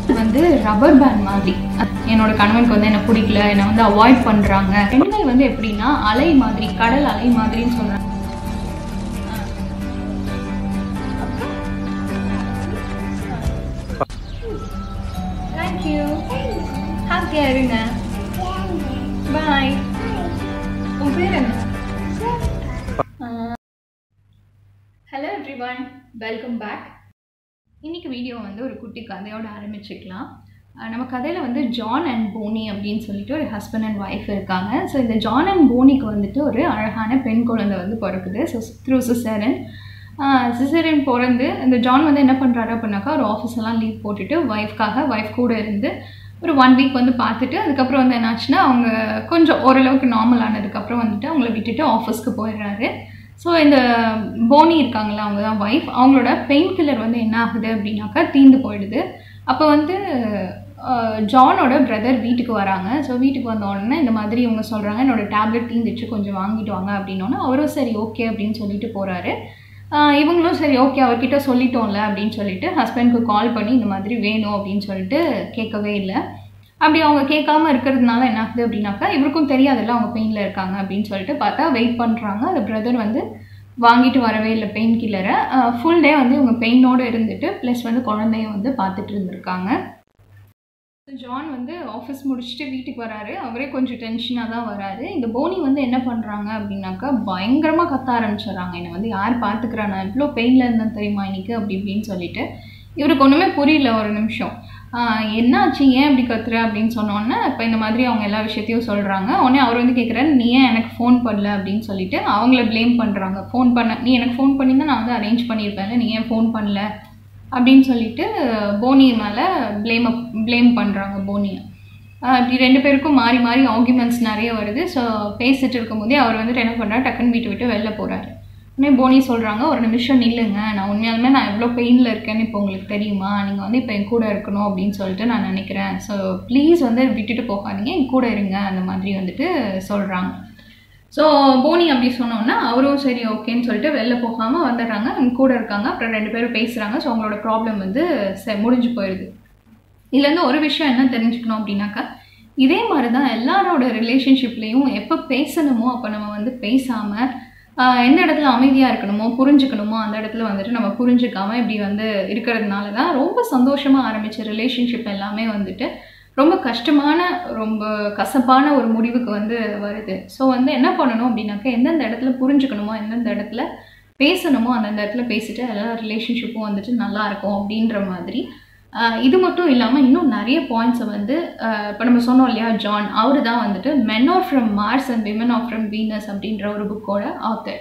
வந்து rubber band மாதிரி என்னோட கணவனுக்கு வந்து என்ன பிடிக்கல என்னை வந்து அவாய்ட் பண்றாங்க பெண்கள் வந்து எப்படின்னா அலை மாதிரி கடல் அலை மாதிரின்னு சொல்றாங்க தேங்க்யூ ஹாப்பியா இருங்க பாய் உன் பேர் என்ன ஹலோ எவ்ரிவன் வெல்கம் பேக் இன்னைக்கு வீடியோ வந்து ஒரு குட்டி கதையோட ஆரம்பிச்சுக்கலாம் அஹ் நம்ம கதையில் வந்து ஜான் அண்ட் போனி அப்படின்னு சொல்லிட்டு ஒரு ஹஸ்பண்ட் அண்ட் ஒய்ஃப் இருக்காங்க ஸோ இந்த ஜான் அண்ட் போனிக்கு வந்துட்டு ஒரு அழகான பெண் குழந்தை வந்து பிறக்குது ஸோ த்ரூ சிசரன் சிசரன் பிறந்து இந்த ஜான் வந்து என்ன பண்ணுறாரு அப்படின்னாக்கா ஒரு ஆஃபீஸ் எல்லாம் லீவ் போட்டுட்டு ஒய்ஃப்காக ஒய்ஃப் கூட இருந்து ஒரு ஒன் வீக் வந்து பார்த்துட்டு அதுக்கப்புறம் வந்து என்னாச்சுன்னா அவங்க கொஞ்சம் ஓரளவுக்கு நார்மல் ஆனதுக்கப்புறம் வந்துட்டு அவங்கள விட்டுட்டு ஆஃபீஸ்க்கு போயிடுறாரு ஸோ இந்த போனி இருக்காங்களா அவங்க தான் ஒய்ஃப் அவங்களோட பெயின் கில்லர் வந்து என்ன ஆகுது அப்படின்னாக்கா தீந்து போயிடுது அப்போ வந்து அஹ், ஜானோட பிரதர் வீட்டுக்கு வராங்க ஸோ வீட்டுக்கு வந்த உடனே இந்த மாதிரி இவங்க சொல்கிறாங்க என்னோட டேப்லெட் தீந்துச்சு கொஞ்சம் வாங்கிட்டு வாங்க அப்படின்னோடனே அவரும் சரி ஓகே அப்படின்னு சொல்லிட்டு போகிறாரு இவங்களும் சரி ஓகே அவர்கிட்ட சொல்லிட்டோம்ல அப்படின்னு சொல்லிட்டு ஹஸ்பண்ட்க்கு கால் பண்ணி இந்த மாதிரி வேணும் அப்படின்னு சொல்லிட்டு கேட்கவே இல்லை அப்படி அவங்க கேட்காம இருக்கிறதுனால என்ன ஆகுது அப்படின்னாக்கா இவருக்கும் தெரியாதுல்ல அவங்க பெயினில் இருக்காங்க அப்படின்னு சொல்லிட்டு பார்த்தா வெயிட் பண்ணுறாங்க அந்த பிரதர் வந்து வாங்கிட்டு வரவே இல்லை பெயின் கில்லரை ஃபுல் டே வந்து இவங்க பெயினோடு இருந்துட்டு ப்ளஸ் வந்து குழந்தைய வந்து பார்த்துட்டு இருந்திருக்காங்க ஜான் வந்து ஆஃபீஸ் முடிச்சுட்டு வீட்டுக்கு வராரு அவரே கொஞ்சம் டென்ஷனாக தான் வராரு இந்த போனி வந்து என்ன பண்ணுறாங்க அப்படின்னாக்கா பயங்கரமாக கத்த ஆரம்பிச்சிடுறாங்க என்னை வந்து யார் பார்த்துக்கிறா நான் எவ்வளோ பெயினில் இருந்தேன் தெரியுமா இன்னைக்கு அப்படி இப்படின்னு சொல்லிட்டு இவருக்கு ஒன்றுமே புரியல ஒரு நிமிஷம் ஆஹ் என்னாச்சு ஏன் இப்படி கத்துற அப்படின்னு சொன்னோன்னே இப்போ இந்த மாதிரி அவங்க எல்லா விஷயத்தையும் சொல்கிறாங்க உடனே அவர் வந்து கேட்குறாரு நீ ஏன் எனக்கு ஃபோன் பண்ணல அப்படின்னு சொல்லிட்டு அவங்கள ப்ளேம் பண்ணுறாங்க ஃபோன் பண்ண நீ எனக்கு ஃபோன் பண்ணியிருந்தா நான் வந்து அரேஞ்ச் பண்ணியிருப்பேன்ல நீ ஏன் ஃபோன் பண்ணல அப்படின்னு சொல்லிட்டு போனி மேலே ப்ளேம் ப்ளேம் பண்ணுறாங்க போனியை ஆஹ் இப்படி ரெண்டு பேருக்கும் மாறி மாறி ஆர்குமெண்ட்ஸ் நிறைய வருது ஸோ பேசிட்டு இருக்கும்போதே அவர் வந்துட்டு என்ன பண்ணுறாரு டக்குன்னு வீட்டு விட்டு வெளில போகிறாரு உடனே போனி சொல்கிறாங்க ஒரு நிமிஷம் நில்லுங்க நான் உண்மையாலுமே நான் எவ்வளோ பெயினில் இருக்கேன்னு இப்போ உங்களுக்கு தெரியுமா நீங்கள் வந்து இப்போ என் கூட இருக்கணும் அப்படின்னு சொல்லிட்டு நான் நினைக்கிறேன் ஸோ ப்ளீஸ் வந்து விட்டுட்டு போகாதீங்க என் கூட இருங்க அந்த மாதிரி வந்துட்டு சொல்கிறாங்க ஸோ போனி அப்படி சொன்னோன்னா அவரும் சரி ஓகேன்னு சொல்லிட்டு வெளில போகாமல் வந்துடுறாங்க அவங்க கூட இருக்காங்க அப்புறம் ரெண்டு பேரும் பேசுகிறாங்க ஸோ அவங்களோட ப்ராப்ளம் வந்து செ- முடிஞ்சு போயிடுது இதுலேருந்து ஒரு விஷயம் என்ன தெரிஞ்சுக்கணும் அப்படின்னாக்கா இதே மாதிரி தான் எல்லாரோட ரிலேஷன்ஷிப்லேயும் எப்போ பேசணுமோ அப்போ நம்ம வந்து பேசாமல் எந்த இடத்துல அமைதியாக இருக்கணுமோ புரிஞ்சுக்கணுமோ அந்த இடத்துல வந்துட்டு நம்ம புரிஞ்சுக்காம இப்படி வந்து இருக்கிறதுனால தான் ரொம்ப சந்தோஷமாக ஆரம்பித்த ரிலேஷன்ஷிப் எல்லாமே வந்துட்டு ரொம்ப கஷ்டமான ரொம்ப கசப்பான ஒரு முடிவுக்கு வந்து வருது ஸோ வந்து என்ன பண்ணணும் அப்படின்னாக்கா எந்தெந்த இடத்துல புரிஞ்சுக்கணுமோ எந்தெந்த இடத்துல பேசணுமோ அந்தந்த இடத்துல பேசிட்டு எல்லா ரிலேஷன்ஷிப்பும் வந்துட்டு நல்லா இருக்கும் அப்படின்ற மாதிரி ஆஹ் இது மட்டும் இல்லாமல் இன்னும் நிறைய பாயிண்ட்ஸை வந்து இப்போ நம்ம சொன்னோம் இல்லையா ஜான் அவர் தான் வந்துட்டு men are from Mars and women are from Venus அப்படின்ற ஒரு புக்கோட ஆத்தர்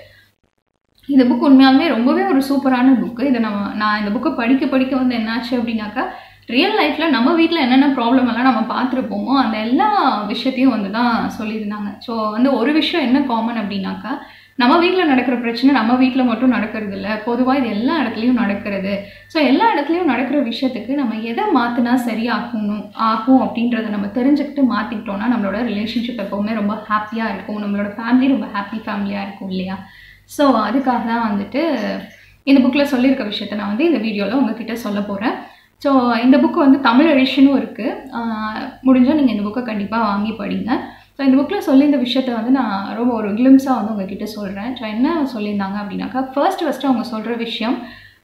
இந்த புக் உண்மையாலுமே ரொம்பவே ஒரு சூப்பரான புக்கு இதை நம்ம நான் இந்த புக்கை படிக்க படிக்க வந்து என்னாச்சு அப்படின்னாக்கா ரியல் லைஃப்பில் நம்ம வீட்டில் என்னென்ன ப்ராப்ளம் எல்லாம் நம்ம பார்த்துருப்போமோ அந்த எல்லா விஷயத்தையும் வந்து தான் சொல்லியிருந்தாங்க ஸோ வந்து ஒரு விஷயம் என்ன காமன் அப்படின்னாக்கா நம்ம வீட்டில் நடக்கிற பிரச்சனை நம்ம வீட்டில் மட்டும் நடக்கிறது இல்லை பொதுவாக இது எல்லா இடத்துலையும் நடக்கிறது ஸோ எல்லா இடத்துலையும் நடக்கிற விஷயத்துக்கு நம்ம எதை மாற்றினா சரியாகணும் ஆகும் அப்படின்றத நம்ம தெரிஞ்சுக்கிட்டு மாற்றிக்கிட்டோம்னா நம்மளோட ரிலேஷன்ஷிப் எப்போவுமே ரொம்ப ஹாப்பியாக இருக்கும் நம்மளோட ஃபேமிலி ரொம்ப ஹாப்பி ஃபேமிலியாக இருக்கும் இல்லையா ஸோ அதுக்காக தான் வந்துட்டு இந்த புக்கில் சொல்லியிருக்க விஷயத்த நான் வந்து இந்த வீடியோவில் உங்ககிட்ட சொல்ல போகிறேன் ஸோ இந்த புக்கு வந்து தமிழ் எடிஷனும் இருக்குது முடிஞ்சால் நீங்கள் இந்த புக்கை கண்டிப்பாக வாங்கி படிங்க ஸோ இந்த புக்கில் சொல்லி இந்த விஷயத்த வந்து நான் ரொம்ப ஒரு கிளிம்ஸாக வந்து உங்ககிட்ட சொல்கிறேன் ஸோ என்ன சொல்லியிருந்தாங்க அப்படின்னாக்கா ஃபர்ஸ்ட் ஃபஸ்ட்டு அவங்க சொல்கிற விஷயம்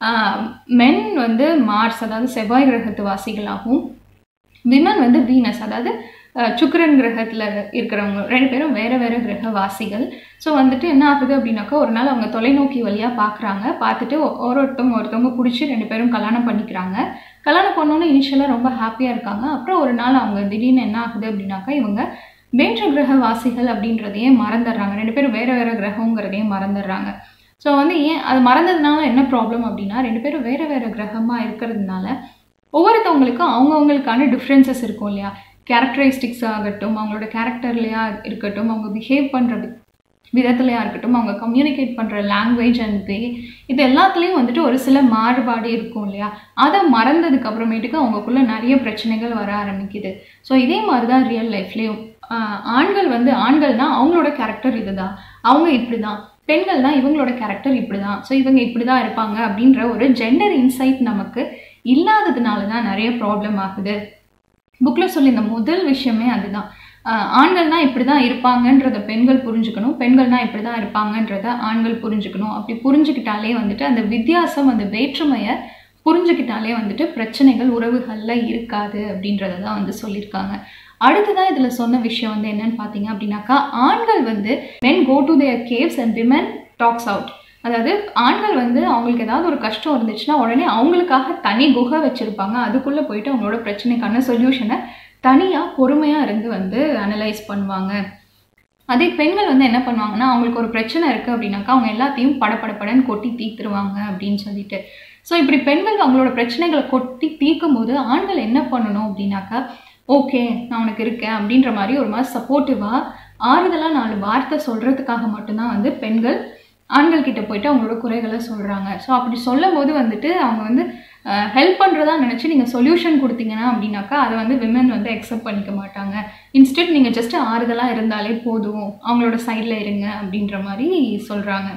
மென் வந்து மார்ஸ் அதாவது செவ்வாய் கிரகத்து வாசிகளாகவும் விமன் வந்து வீனஸ் அதாவது அஹ், சுக்கிரன் கிரகத்தில் இருக்கிறவங்க ரெண்டு பேரும் வேறு வேறு கிரக வாசிகள் ஸோ வந்துட்டு என்ன ஆகுது அப்படின்னாக்கா ஒரு நாள் அவங்க தொலைநோக்கி வழியாக பார்க்குறாங்க பார்த்துட்டு ஒ- ஒரு ஒருத்தவங்க ஒருத்தவங்க பிடிச்சி ரெண்டு பேரும் கல்யாணம் பண்ணிக்கிறாங்க கல்யாணம் பண்ணோன்னே இனிஷியலாக ரொம்ப ஹாப்பியாக இருக்காங்க அப்புறம் ஒரு நாள் அவங்க திடீர்னு என்ன ஆகுது அப்படின்னாக்கா இவங்க வேற்று கிரக வாசிகள் அப்படின்றதையே மறந்துடுறாங்க ரெண்டு பேரும் வேறு வேறு கிரகங்கிறதையும் மறந்துடுறாங்க ஸோ வந்து ஏன் அது மறந்ததுனால என்ன ப்ராப்ளம் அப்படின்னா ரெண்டு பேரும் வேறு வேறு கிரகமாக இருக்கிறதுனால ஒவ்வொருத்தவங்களுக்கும் அவங்கவுங்களுக்கான டிஃப்ரென்சஸ் இருக்கும் இல்லையா கேரக்டரிஸ்டிக்ஸ் ஆகட்டும் அவங்களோட கேரக்டர்லையா இருக்கட்டும் அவங்க பிஹேவ் பண்ணுற விதத்துலையா இருக்கட்டும் அவங்க கம்யூனிகேட் பண்ணுற லாங்குவேஜ் அண்ட் வே இது எல்லாத்துலேயும் வந்துட்டு ஒரு சில மாறுபாடு இருக்கும் இல்லையா அதை மறந்ததுக்கு அப்புறமேட்டுக்கு அவங்களுக்குள்ள நிறைய பிரச்சனைகள் வர ஆரம்பிக்குது ஸோ இதே மாதிரி தான் ரியல் லைஃப்லேயும் ஆண்கள் வந்து ஆண்கள்னா அவங்களோட கேரக்டர் இதுதான் அவங்க இப்படி தான் பெண்கள் தான் இவங்களோட கேரக்டர் இப்படி தான் ஸோ இவங்க இப்படி தான் இருப்பாங்க அப்படின்ற ஒரு ஜெண்டர் இன்சைட் நமக்கு இல்லாததுனால தான் நிறைய ப்ராப்ளம் ஆகுது புக்கில் சொல்லியிருந்த முதல் விஷயமே அதுதான் ஆஹ் ஆண்கள்னா இப்படி தான் இருப்பாங்கன்றத பெண்கள் புரிஞ்சுக்கணும் பெண்கள்னா இப்படி தான் இருப்பாங்கன்றத ஆண்கள் புரிஞ்சுக்கணும் அப்படி புரிஞ்சுக்கிட்டாலே வந்துட்டு அந்த வித்தியாசம் அந்த வேற்றுமையை புரிஞ்சுக்கிட்டாலே வந்துட்டு பிரச்சனைகள் உறவுகளில் இருக்காது அப்படின்றத தான் வந்து சொல்லியிருக்காங்க அடுத்ததாக இதில் சொன்ன விஷயம் வந்து என்னன்னு பார்த்தீங்க அப்படின்னாக்கா ஆண்கள் வந்து men go to their caves and women talks out அதாவது ஆண்கள் வந்து அவங்களுக்கு ஏதாவது ஒரு கஷ்டம் இருந்துச்சுன்னா உடனே அவங்களுக்காக தனி குகை வச்சுருப்பாங்க அதுக்குள்ளே போயிட்டு அவங்களோட பிரச்சனைக்கான சொல்யூஷனை தனியாக பொறுமையாக இருந்து வந்து அனலைஸ் பண்ணுவாங்க அதே பெண்கள் வந்து என்ன பண்ணுவாங்கன்னா அவங்களுக்கு ஒரு பிரச்சனை இருக்குது அப்படின்னாக்கா அவங்க எல்லாத்தையும் படபடபடன்னு கொட்டி தீர்த்துருவாங்க அப்படின்னு சொல்லிட்டு ஸோ இப்படி பெண்கள் அவங்களோட பிரச்சனைகளை கொட்டி தீர்க்கும் போது ஆண்கள் என்ன பண்ணணும் அப்படின்னாக்கா ஓகே நான் உனக்கு இருக்கேன் அப்படின்ற மாதிரி ஒரு மாதிரி சப்போர்ட்டிவாக ஆறுதலாக நாலு வார்த்தை சொல்கிறதுக்காக மட்டும்தான் வந்து பெண்கள் ஆண்கள் கிட்ட போயிட்டு அவங்களோட குறைகளை சொல்கிறாங்க ஸோ அப்படி சொல்லும் போது வந்துட்டு அவங்க வந்து ஹெல்ப் பண்ணுறதா நினச்சி நீங்கள் சொல்யூஷன் கொடுத்தீங்கன்னா அப்படின்னாக்கா அதை வந்து விமன் வந்து அக்செப்ட் பண்ணிக்க மாட்டாங்க இன்ஸ்டெட் நீங்கள் ஜஸ்ட் ஆறுதலாக இருந்தாலே போதும் அவங்களோட சைடில் இருங்க அப்படின்ற மாதிரி சொல்கிறாங்க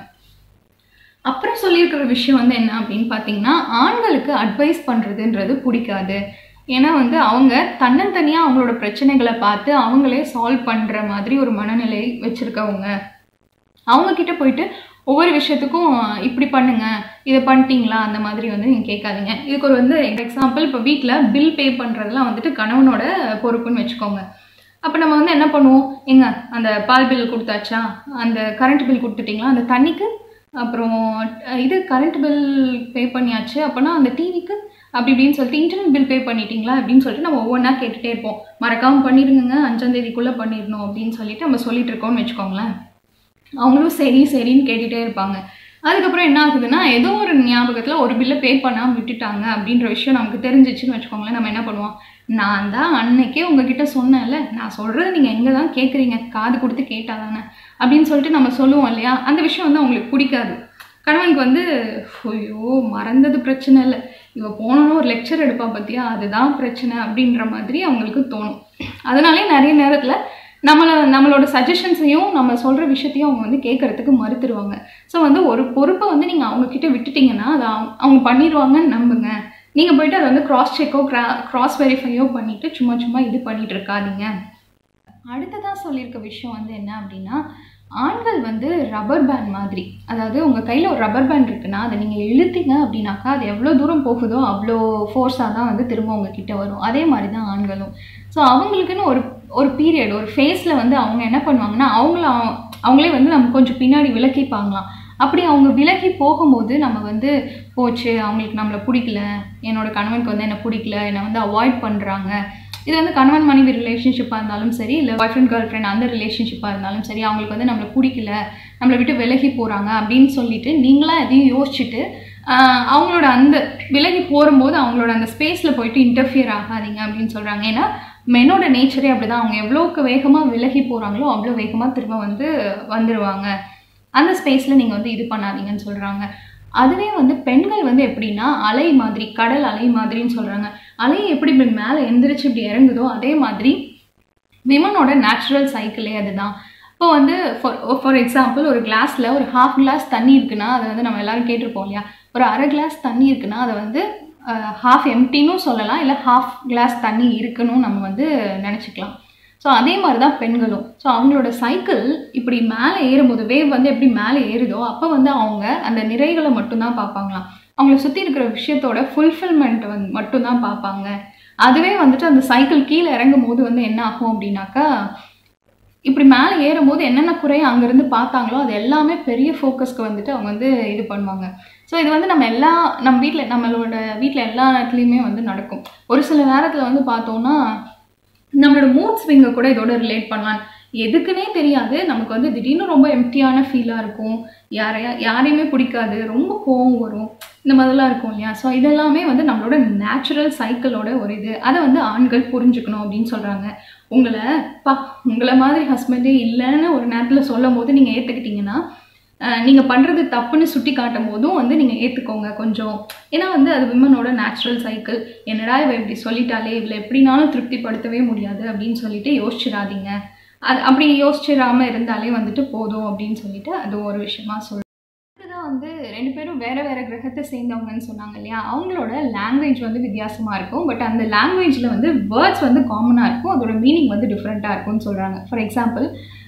அப்புறம் சொல்லியிருக்கிற விஷயம் வந்து என்ன அப்படின்னு பார்த்தீங்கன்னா ஆண்களுக்கு அட்வைஸ் பண்ணுறதுன்றது பிடிக்காது ஏன்னா வந்து அவங்க தன்னந்தனியாக அவங்களோட பிரச்சனைகளை பார்த்து அவங்களே சால்வ் பண்ணுற மாதிரி ஒரு மனநிலை வச்சுருக்கவங்க அவங்க கிட்ட போயிட்டு ஒவ்வொரு விஷயத்துக்கும் இப்படி பண்ணுங்க இதை பண்ணிட்டீங்களா அந்த மாதிரி வந்து நீங்கள் கேட்காதீங்க இதுக்கு ஒரு வந்து எக்ஸாம்பிள் இப்போ வீட்டில் பில் பே பண்ணுறதுலாம் வந்துட்டு கணவனோட பொறுப்புன்னு வச்சுக்கோங்க அப்போ நம்ம வந்து என்ன பண்ணுவோம் எங்க அந்த பால் பில் கொடுத்தாச்சா அந்த கரண்ட் பில் கொடுத்துட்டிங்களா அந்த தண்ணிக்கு அப்புறம் அஹ், இது கரண்ட் பில் பே பண்ணியாச்சு அப்போனா அந்த டிவிக்கு அப்படி இப்படின்னு சொல்லிட்டு இன்டர்நெட் பில் பே பண்ணிட்டீங்களா அப்படின்னு சொல்லிட்டு நம்ம ஒவ்வொன்றா கேட்டுகிட்டே இருப்போம் மறக்காமல் பண்ணிடுங்க அஞ்சாம் தேதிக்குள்ளே பண்ணிடணும் அப்படின்னு சொல்லிட்டு நம்ம சொல்லிட்டு இருக்கோம்னு வச்சுக்கோங்களேன் அவங்களும் சரி சரின்னு கேட்டுகிட்டே இருப்பாங்க அதுக்கப்புறம் என்ன ஆகுதுன்னா ஏதோ ஒரு ஞாபகத்தில் ஒரு பில்லை பே பண்ணாமல் விட்டுட்டாங்க அப்படின்ற விஷயம் நமக்கு தெரிஞ்சிச்சுன்னு வச்சுக்கோங்களேன் நம்ம என்ன பண்ணுவோம் நான் தான் அன்னைக்கே உங்ககிட்ட சொன்னேன்ல நான் சொல்கிறது நீங்கள் எங்கே தான் கேட்குறீங்க காது கொடுத்து கேட்டாதானே அப்படின்னு சொல்லிட்டு நம்ம சொல்லுவோம் இல்லையா அந்த விஷயம் வந்து அவங்களுக்கு பிடிக்காது கணவனுக்கு வந்து ஐயோ மறந்தது பிரச்சனை இல்லை இவ போனோன்னு ஒரு லெக்சர் எடுப்பா பார்த்தியா அதுதான் பிரச்சனை அப்படின்ற மாதிரி அவங்களுக்கு தோணும் அதனாலே நிறைய நேரத்தில் நம்மளை நம்மளோட சஜஷன்ஸையும் நம்ம சொல்கிற விஷயத்தையும் அவங்க வந்து கேட்கறதுக்கு மறுத்துருவாங்க ஸோ வந்து ஒரு பொறுப்பை வந்து நீங்கள் அவங்கக்கிட்ட விட்டுட்டீங்கன்னா அதை அவங்க அவங்க பண்ணிடுவாங்கன்னு நம்புங்க நீங்கள் போயிட்டு அதை வந்து கிராஸ் செக்கோ க்ரா கிராஸ் வெரிஃபையோ பண்ணிவிட்டு சும்மா சும்மா இது பண்ணிட்டு இருக்காதீங்க அடுத்ததாக சொல்லியிருக்க விஷயம் வந்து என்ன அப்படின்னா ஆண்கள் வந்து ரப்பர் பேண்ட் மாதிரி அதாவது உங்கள் கையில் ஒரு ரப்பர் பேண்ட் இருக்குன்னா அதை நீங்கள் இழுத்தீங்க அப்படின்னாக்கா அது எவ்வளோ தூரம் போகுதோ அவ்வளோ ஃபோர்ஸாக தான் வந்து திரும்ப உங்ககிட்ட வரும் அதே மாதிரி தான் ஆண்களும் ஸோ அவங்களுக்குன்னு ஒரு ஒரு பீரியட் ஒரு ஃபேஸில் வந்து அவங்க என்ன பண்ணுவாங்கன்னா அவங்கள அவ- அவங்களே வந்து நம்ம கொஞ்சம் பின்னாடி விலக்கிப்பாங்களாம் அப்படி அவங்க விலகி போகும்போது நம்ம வந்து போச்சு அவங்களுக்கு நம்மளை பிடிக்கல என்னோட கணவனுக்கு வந்து என்னை பிடிக்கல என்னை வந்து அவாய்ட் பண்ணுறாங்க இது வந்து கணவன் மனைவி ரிலேஷன்ஷிப்பாக இருந்தாலும் சரி இல்லை பாய் ஃப்ரெண்ட் கேர்ள் ஃப்ரெண்ட் அந்த ரிலேஷன்ஷிப்பாக இருந்தாலும் சரி அவங்களுக்கு வந்து நம்மளை பிடிக்கல நம்மளை விட்டு விலகி போகிறாங்க அப்படின்னு சொல்லிட்டு நீங்களா எதையும் யோசிச்சுட்டு ஆஹ், அவங்களோட அந்த விலகி போகும்போது அவங்களோட அந்த ஸ்பேஸில் போயிட்டு இன்டர்ஃபியர் ஆகாதீங்க அப்படின்னு சொல்கிறாங்க ஏன்னா மெனோட நேச்சரே அப்படிதான் அவங்க எவ்வளோக்கு வேகமாக விலகி போகிறாங்களோ அவ்வளோ வேகமாக திரும்ப வந்து வந்துடுவாங்க அந்த ஸ்பேஸில் நீங்கள் வந்து இது பண்ணாதீங்கன்னு சொல்கிறாங்க அதுவே வந்து பெண்கள் வந்து எப்படின்னா அலை மாதிரி கடல் அலை மாதிரின்னு சொல்கிறாங்க அலை எப்படி இப்படி மேலே எந்திரிச்சு இப்படி இறங்குதோ அதே மாதிரி விமனோட நேச்சுரல் சைக்கிளே அதுதான் இப்போ வந்து ஃபார் ஃபார் எக்ஸாம்பிள் ஒரு கிளாஸில் ஒரு ஹாஃப் கிளாஸ் தண்ணி இருக்குன்னா அதை வந்து நம்ம எல்லாரும் கேட்டிருப்போம் இல்லையா ஒரு அரை கிளாஸ் தண்ணி இருக்குன்னா அதை வந்து ஹாஃப் எம்டினும் சொல்லலாம் இல்லை ஹாஃப் கிளாஸ் தண்ணி இருக்குன்னு நம்ம வந்து நினச்சிக்கலாம் ஸோ அதே மாதிரி தான் பெண்களும் ஸோ அவங்களோட சைக்கிள் இப்படி மேலே ஏறும்போது வேவ் வந்து எப்படி மேலே ஏறுதோ அப்போ வந்து அவங்க அந்த நிறைகளை மட்டும்தான் பார்ப்பாங்களாம் அவங்கள சுற்றி இருக்கிற விஷயத்தோட ஃபுல்ஃபில்மெண்ட் வந்து மட்டும்தான் பார்ப்பாங்க அதுவே வந்துட்டு அந்த சைக்கிள் கீழே இறங்கும் போது வந்து என்ன ஆகும் அப்படின்னாக்கா இப்படி மேலே ஏறும்போது என்னென்ன குறைய அங்கேருந்து பார்த்தாங்களோ அது எல்லாமே பெரிய ஃபோக்கஸ்க்கு வந்துட்டு அவங்க வந்து இது பண்ணுவாங்க ஸோ இது வந்து நம்ம எல்லா நம்ம வீட்டில் நம்மளோட வீட்டில் எல்லா இடத்துலையுமே வந்து நடக்கும் ஒரு சில நேரத்தில் வந்து பார்த்தோம்னா நம்மளோட மூட் ஸ்விங்கை கூட இதோட ரிலேட் பண்ணலாம் எதுக்குன்னே தெரியாது நமக்கு வந்து திடீர்னு ரொம்ப எம்டியான ஃபீலாக இருக்கும் யாரையா யாரையுமே பிடிக்காது ரொம்ப கோவம் வரும் இந்த மாதிரிலாம் இருக்கும் இல்லையா ஸோ இதெல்லாமே வந்து நம்மளோட நேச்சுரல் சைக்கிளோட ஒரு இது அதை வந்து ஆண்கள் புரிஞ்சுக்கணும் அப்படின்னு சொல்கிறாங்க உங்களை பா உங்களை மாதிரி ஹஸ்பண்டே இல்லைன்னு ஒரு நேரத்தில் சொல்லும் போது நீங்கள் ஏற்றுக்கிட்டீங்கன்னா நீங்கள் பண்ணுறது தப்புன்னு சுட்டி காட்டும் போதும் வந்து நீங்கள் ஏற்றுக்கோங்க கொஞ்சம் ஏன்னா வந்து அது விமனோட நேச்சுரல் சைக்கிள் என்னடா இவ இப்படி சொல்லிட்டாலே இவளை எப்படினாலும் திருப்திப்படுத்தவே முடியாது அப்படின்னு சொல்லிட்டு யோசிச்சிடாதீங்க அது அப்படி யோசிச்சிடாம இருந்தாலே வந்துட்டு போதும் அப்படின்னு சொல்லிட்டு அது ஒரு விஷயமா சொல்றேன் இதுதான் வந்து ரெண்டு பேரும் வேற வேற கிரகத்தை சேர்ந்தவங்கன்னு சொன்னாங்க இல்லையா அவங்களோட லாங்குவேஜ் வந்து வித்தியாசமாக இருக்கும் பட் அந்த லாங்குவேஜில் வந்து வேர்ட்ஸ் வந்து காமனாக இருக்கும் அதோட மீனிங் வந்து டிஃப்ரெண்ட்டாக இருக்கும்னு சொல்கிறாங்க ஃபார் எக்ஸாம்பிள்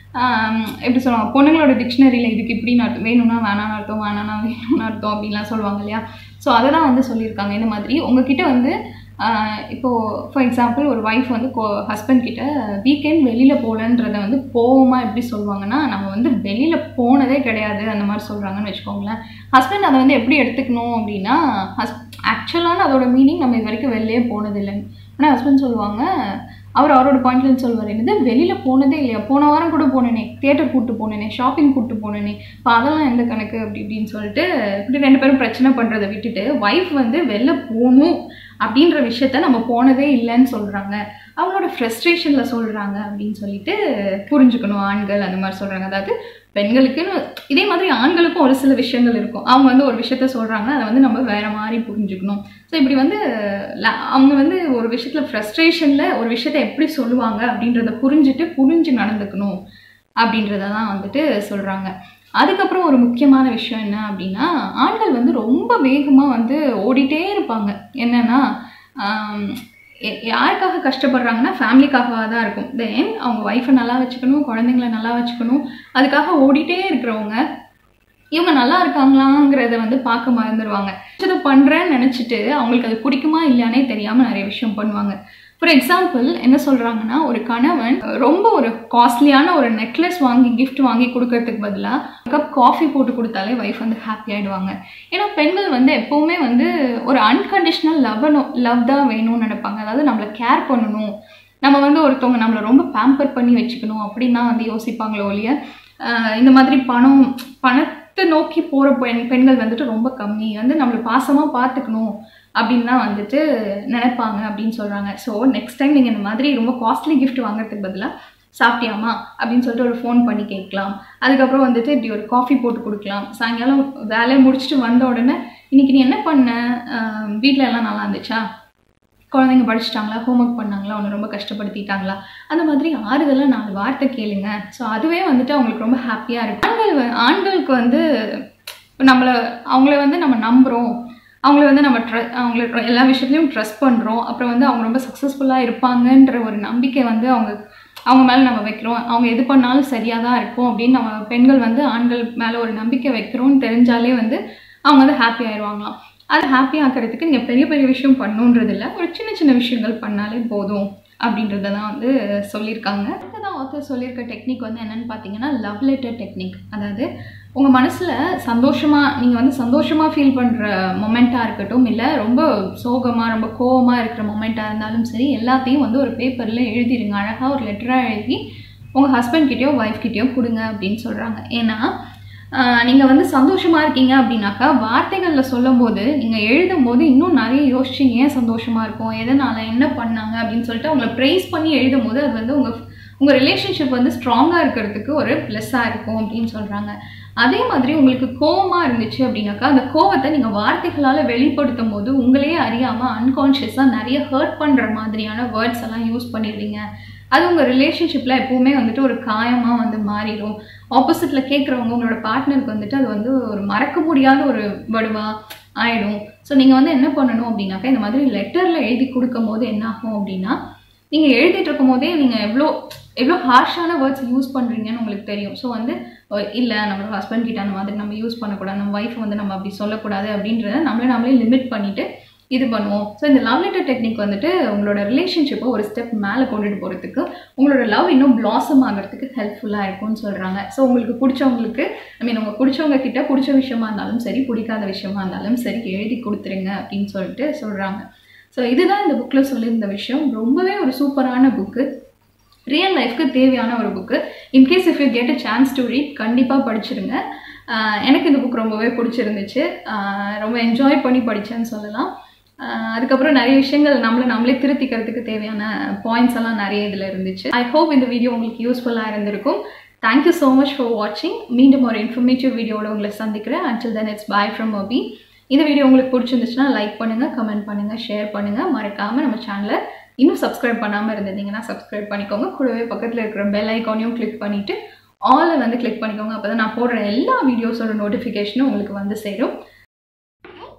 எப்படி சொல்லுவாங்க பொண்ணுங்களோட டிக்ஷனரியில் இதுக்கு இப்படின்னு அர்த்தம் வேணும்னா வேணான்னு அர்த்தம் வேணாம்னா வேணும்னு அர்த்தம் அப்படின்லாம் சொல்லுவாங்க இல்லையா ஸோ அதை தான் வந்து சொல்லியிருக்காங்க இந்த மாதிரி உங்ககிட்ட வந்து ஆஹ் இப்போது ஃபார் எக்ஸாம்பிள் ஒரு ஒய்ஃப் வந்து கோ ஹஸ்பண்ட் கிட்ட வீக்கெண்ட் வெளியில் போகலன்றதை வந்து கோவமாக எப்படி சொல்லுவாங்கன்னா நம்ம வந்து வெளியில் போனதே கிடையாது அந்த மாதிரி சொல்கிறாங்கன்னு வச்சுக்கோங்களேன் ஹஸ்பண்ட் அதை வந்து எப்படி எடுத்துக்கணும் அப்படின்னா ஹஸ் ஆக்சுவலான அதோட மீனிங் நம்ம இது வரைக்கும் வெளிலே போனதில்லைன்னு ஆனால் ஹஸ்பண்ட் சொல்லுவாங்க அவர் அவரோட பாயிண்ட்ல சொல்லுவார் என்னது வெளியில் போனதே இல்லையா போன வாரம் கூட போனேனே தியேட்டர் கூப்பிட்டு போனேனே ஷாப்பிங் கூப்பிட்டு போனேனே இப்போ அதெல்லாம் எந்த கணக்கு அப்படி இப்படின்னு சொல்லிட்டு இப்படி ரெண்டு பேரும் பிரச்சனை பண்ணுறதை விட்டுட்டு ஒய்ஃப் வந்து வெளில போகணும் அப்படின்ற விஷயத்த நம்ம போனதே இல்லைன்னு சொல்கிறாங்க அவங்களோட ஃப்ரெஸ்ட்ரேஷனில் சொல்கிறாங்க அப்படின்னு சொல்லிட்டு புரிஞ்சுக்கணும் ஆண்கள் அந்த மாதிரி சொல்கிறாங்க அதாவது பெண்களுக்குன்னு இதே மாதிரி ஆண்களுக்கும் ஒரு சில விஷயங்கள் இருக்கும் அவங்க வந்து ஒரு விஷயத்த சொல்கிறாங்கன்னா அதை வந்து நம்ம வேற மாதிரி புரிஞ்சுக்கணும் ஸோ இப்படி வந்து ல- அவங்க வந்து ஒரு விஷயத்தில் ஃப்ரஸ்ட்ரேஷனில் ஒரு விஷயத்த எப்படி சொல்லுவாங்க அப்படின்றத புரிஞ்சுட்டு புரிஞ்சு நடந்துக்கணும் அப்படின்றத தான் வந்துட்டு சொல்கிறாங்க அதுக்கப்புறம் ஒரு முக்கியமான விஷயம் என்ன அப்படின்னா ஆண்கள் வந்து ரொம்ப வேகமாக வந்து ஓடிட்டே இருப்பாங்க என்னன்னா ஆம், எ- யாருக்காக கஷ்டப்படுறாங்கன்னா ஃபேமிலிக்காக தான் இருக்கும் தென் அவங்க ஒய்ஃபை நல்லா வச்சுக்கணும் குழந்தைங்கள நல்லா வச்சுக்கணும் அதுக்காக ஓடிட்டே இருக்கிறவங்க இவங்க நல்லா இருக்காங்களாங்கிறத வந்து பார்க்க மறந்துடுவாங்க இதை பண்ணுறேன்னு நினச்சிட்டு அவங்களுக்கு அது பிடிக்குமா இல்லையானே தெரியாமல் நிறைய விஷயம் பண்ணுவாங்க ஃபார் எக்ஸாம்பிள் என்ன சொல்கிறாங்கன்னா ஒரு கணவன் ரொம்ப ஒரு காஸ்ட்லியான ஒரு நெக்லஸ் வாங்கி gift வாங்கி கொடுக்கறதுக்கு பதிலாக கப் காஃபி போட்டு கொடுத்தாலே ஒய்ஃப் வந்து ஹாப்பி ஆகிடுவாங்க ஏன்னா பெண்கள் வந்து எப்போவுமே வந்து ஒரு அன்கண்டிஷ்னல் லவ் லவ் தான் வேணும்னு நினைப்பாங்க அதாவது நம்மளை கேர் பண்ணணும் நம்ம வந்து ஒருத்தவங்க நம்மளை ரொம்ப பேம்பர் பண்ணி வச்சுக்கணும் அப்படின்னு தான் வந்து யோசிப்பாங்களோ ஒழிய ஆஹ் இந்த மாதிரி பணம் பணத்தை நோக்கி போகிற பெண் பெண்கள் வந்துட்டு ரொம்ப கம்மி வந்து நம்மளை பாசமாக பார்த்துக்கணும் அப்படின்னு தான் வந்துட்டு நினைப்பாங்க அப்படின்னு சொல்கிறாங்க ஸோ நெக்ஸ்ட் டைம் நீங்கள் இந்த மாதிரி ரொம்ப காஸ்ட்லி gift வாங்குறதுக்கு பதிலாக சாப்பிட்டியாமா அப்படின்னு சொல்லிட்டு ஒரு ஃபோன் பண்ணி கேட்கலாம் அதுக்கப்புறம் வந்துட்டு இப்படி ஒரு காஃபி போட்டு கொடுக்கலாம் சாயங்காலம் வேலையை முடிச்சுட்டு வந்த உடனே இன்னைக்கு நீ என்ன பண்ண வீட்டில் எல்லாம் நல்லா இருந்துச்சா குழந்தைங்க படிச்சிட்டாங்களா ஹோம்ஒர்க் பண்ணாங்களா உன்னை ரொம்ப கஷ்டப்படுத்திட்டாங்களா அந்த மாதிரி ஆறுதலாக நாலு வார்த்தை கேளுங்க ஸோ அதுவே வந்துட்டு அவங்களுக்கு ரொம்ப ஹாப்பியாக இருக்கும் ஆண்கள் வ- ஆண்களுக்கு வந்து இப்ப நம்மளை அவங்கள வந்து நம்ம நம்புகிறோம் அவங்கள வந்து நம்ம ட்ர அவங்கள tr- எல்லா விஷயத்துலையும் ட்ரஸ்ட் பண்ணுறோம் அப்புறம் வந்து அவங்க ரொம்ப சக்ஸஸ்ஃபுல்லாக இருப்பாங்கன்ற ஒரு நம்பிக்கை வந்து அவங்க அவங்க மேலே நம்ம வைக்கிறோம் அவங்க எது பண்ணாலும் சரியாக தான் இருக்கும் அப்படின்னு நம்ம பெண்கள் வந்து ஆண்கள் மேலே ஒரு நம்பிக்கை வைக்கிறோம்னு தெரிஞ்சாலே வந்து அவங்க வந்து ஹாப்பி ஆயிடுவாங்களாம் அது ஹாப்பி ஆக்கிறதுக்கு நீங்கள் பெரிய பெரிய விஷயம் பண்ணணுன்றது இல்லை ஒரு சின்ன சின்ன விஷயங்கள் பண்ணாலே போதும் அப்படின்றத தான் வந்து சொல்லியிருக்காங்க அடுத்ததான் ஆத்தர் சொல்லியிருக்க டெக்னிக் வந்து என்னன்னு பார்த்தீங்கன்னா லவ் லெட்டர் டெக்னிக் அதாவது உங்கள் மனசில் சந்தோஷமாக நீங்கள் வந்து சந்தோஷமாக ஃபீல் பண்ணுற மொமெண்ட்டாக இருக்கட்டும் இல்லை ரொம்ப சோகமாக ரொம்ப கோவமாக இருக்கிற மொமெண்ட்டாக இருந்தாலும் சரி எல்லாத்தையும் வந்து ஒரு பேப்பரில் எழுதிடுங்க அழகாக ஒரு லெட்டராக எழுதி உங்கள் ஹஸ்பண்ட் கிட்டயோ ஒய்ஃப் கிட்டயோ கொடுங்க அப்படின்னு சொல்கிறாங்க ஏன்னா நீங்கள் வந்து சந்தோஷமாக இருக்கீங்க அப்படின்னாக்கா வார்த்தைகளில் சொல்லும்போது நீங்கள் எழுதும்போது இன்னும் நிறைய யோசிச்சு ஏன் சந்தோஷமாக இருக்கும் எதனால் என்ன பண்ணாங்க அப்படின்னு சொல்லிட்டு அவங்கள ப்ரைஸ் பண்ணி எழுதும்போது அது வந்து உங்கள் உங்கள் ரிலேஷன்ஷிப் வந்து ஸ்ட்ராங்காக இருக்கிறதுக்கு ஒரு ப்ளஸ்ஸாக இருக்கும் அப்படின்னு சொல்கிறாங்க அதே மாதிரி உங்களுக்கு கோவமாக இருந்துச்சு அப்படின்னாக்கா அந்த கோவத்தை நீங்கள் வார்த்தைகளால் வெளிப்படுத்தும் போது உங்களையே அறியாமல் அன்கான்ஷியஸாக நிறைய ஹர்ட் பண்ணுற மாதிரியான வேர்ட்ஸ் எல்லாம் யூஸ் பண்ணிடுறீங்க அது உங்கள் ரிலேஷன்ஷிப்பில் எப்போவுமே வந்துட்டு ஒரு காயமாக வந்து மாறிடும் ஆப்போசிட்டில் கேட்குறவங்க உங்களோட பார்ட்னருக்கு வந்துட்டு அது வந்து ஒரு மறக்க முடியாத ஒரு வடுவா ஆயிடும் ஸோ நீங்கள் வந்து என்ன பண்ணணும் அப்படின்னாக்கா இந்த மாதிரி லெட்டரில் எழுதி கொடுக்கும் போது என்ன ஆகும் அப்படின்னா நீங்கள் எழுதிட்டு இருக்கும் போதே நீங்கள் எவ்வளோ எவ்வளோ ஹார்ஷான வேர்ட்ஸ் யூஸ் பண்ணுறீங்கன்னு உங்களுக்கு தெரியும் ஸோ வந்து இல்லை நம்மளோட ஹஸ்பண்ட் கிட்ட அந்த மாதிரி நம்ம யூஸ் பண்ணக்கூடாது நம்ம ஒய்ஃப் வந்து நம்ம அப்படி சொல்லக்கூடாது அப்படின்றத நம்மளே நம்மளே லிமிட் பண்ணிவிட்டு இது பண்ணுவோம் ஸோ இந்த லவ் லெட்டர் டெக்னிக் வந்துட்டு உங்களோட ரிலேஷன்ஷிப்பை ஒரு ஸ்டெப் மேலே கொண்டுட்டு போகிறதுக்கு உங்களோட லவ் இன்னும் பிளாசம் ஆகிறதுக்கு ஹெல்ப்ஃபுல்லாக இருக்கும்னு சொல்கிறாங்க ஸோ உங்களுக்கு பிடிச்சவங்களுக்கு ஐ மீன் உங்கள் பிடிச்சவங்க கிட்ட பிடிச்ச விஷயமா இருந்தாலும் சரி பிடிக்காத விஷயமா இருந்தாலும் சரி எழுதி கொடுத்துருங்க அப்படின்னு சொல்லிட்டு சொல்கிறாங்க ஸோ இதுதான் இந்த புக்கில் சொல்லியிருந்த விஷயம் ரொம்பவே ஒரு சூப்பரான புக்கு ரியல் லைஃப்க்கு தேவையான ஒரு book in case if you get a chance to read கண்டிப்பாக படிச்சிருங்க ஆஹ் எனக்கு இந்த புக் ரொம்பவே பிடிச்சிருந்துச்சு ஆஹ் ரொம்ப என்ஜாய் பண்ணி படித்தேன்னு சொல்லலாம் ஆஹ் அதுக்கப்புறம் நிறைய விஷயங்கள் நம்மளை நம்மளே திருத்திக்கிறதுக்கு தேவையான பாயிண்ட்ஸ் எல்லாம் நிறைய இதில் இருந்துச்சு ஐ ஹோப் இந்த வீடியோ உங்களுக்கு யூஸ்ஃபுல்லாக இருந்திருக்கும் தேங்க்யூ ஸோ மச் ஃபார் வாட்சிங் மீண்டும் ஒரு இன்ஃபர்மேட்டிவ் வீடியோட உங்களை சந்திக்கிறேன் until then it's bye from Abhi இந்த வீடியோ உங்களுக்கு பிடிச்சிருந்துச்சுன்னா லைக் பண்ணுங்கள் கமெண்ட் பண்ணுங்கள் ஷேர் பண்ணுங்கள் மறக்காமல் நம்ம சேனலை இன்னும் சப்ஸ்கிரைப் பண்ணாமல் இருந்திருந்தீங்கன்னா சப்ஸ்கிரைப் பண்ணிக்கோங்க கூடவே பக்கத்தில் இருக்கிற பெல் ஐக்கானையும் கிளிக் பண்ணிவிட்டு ஆலை வந்து கிளிக் பண்ணிக்கோங்க அப்போ தான் நான் போடுற எல்லா வீடியோஸோட நோட்டிஃபிகேஷனும் உங்களுக்கு வந்து சேரும்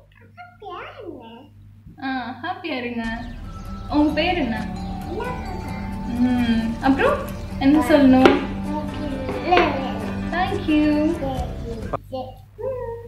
ஹாப்பியாக இருங்க உங்க பேர் என்ன ம் அப்புறம் என்ன சொல்லணும் தேங்க்யூ Thank you.